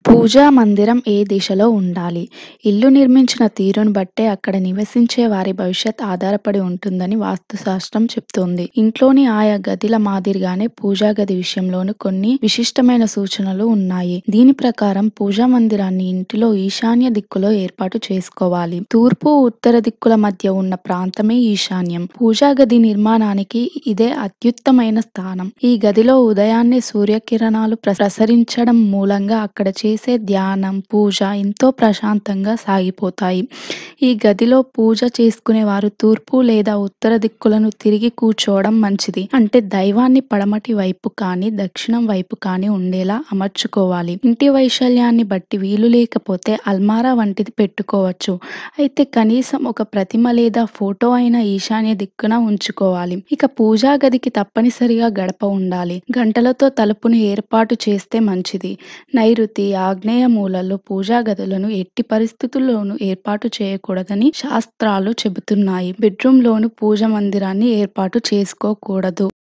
పూజా మందిరం ఏ దిశలో ఉండాలి? ఇల్లు నిర్మించిన తీరును బట్టే అక్కడ నివసించే వారి భవిష్యత్ ఆధారపడి ఉంటుందని వాస్తుశాస్త్రం చెప్తోంది. ఇంట్లోని ఆయా గదిల మాదిరిగానే పూజా గది విషయంలోనూ కొన్ని విశిష్టమైన సూచనలు ఉన్నాయి. దీని ప్రకారం పూజా మందిరాన్ని ఇంటిలో ఈశాన్య దిక్కులో ఏర్పాటు చేసుకోవాలి. తూర్పు, ఉత్తర దిక్కుల మధ్య ఉన్న ప్రాంతమే ఈశాన్యం. పూజా గది నిర్మాణానికి ఇదే అత్యుత్తమైన స్థానం. ఈ గదిలో ఉదయాన్నే సూర్యకిరణాలు ప్రసరించడం మూలంగా అక్కడ చేసే ధ్యానం, పూజ ఎంతో ప్రశాంతంగా సాగిపోతాయి. ఈ గదిలో పూజ చేసుకునేవారు తూర్పు లేదా ఉత్తర దిక్కులను తిరిగి కూర్చోవడం మంచిది. అంటే దైవాన్ని పడమటి వైపు కానీ, దక్షిణం వైపు కానీ ఉండేలా అమర్చుకోవాలి. ఇంటి వైశాల్యాన్ని బట్టి వీలు లేకపోతే అల్మారా వంటిది పెట్టుకోవచ్చు. అయితే కనీసం ఒక ప్రతిమ లేదా ఫోటో అయినా ఈశాన్య దిక్కున ఉంచుకోవాలి. ఇక పూజా గదికి తప్పనిసరిగా గడప ఉండాలి. గంటలతో తలుపును ఏర్పాటు చేస్తే మంచిది. నైరుతి, ఆగ్నేయ మూలల్లో పూజా గదులను ఎట్టి పరిస్థితుల్లోనూ ఏర్పాటు చేయకూడదని శాస్త్రాలు చెబుతున్నాయి. బెడ్రూమ్లోనూ పూజా మందిరాన్ని ఏర్పాటు చేసుకోకూడదు.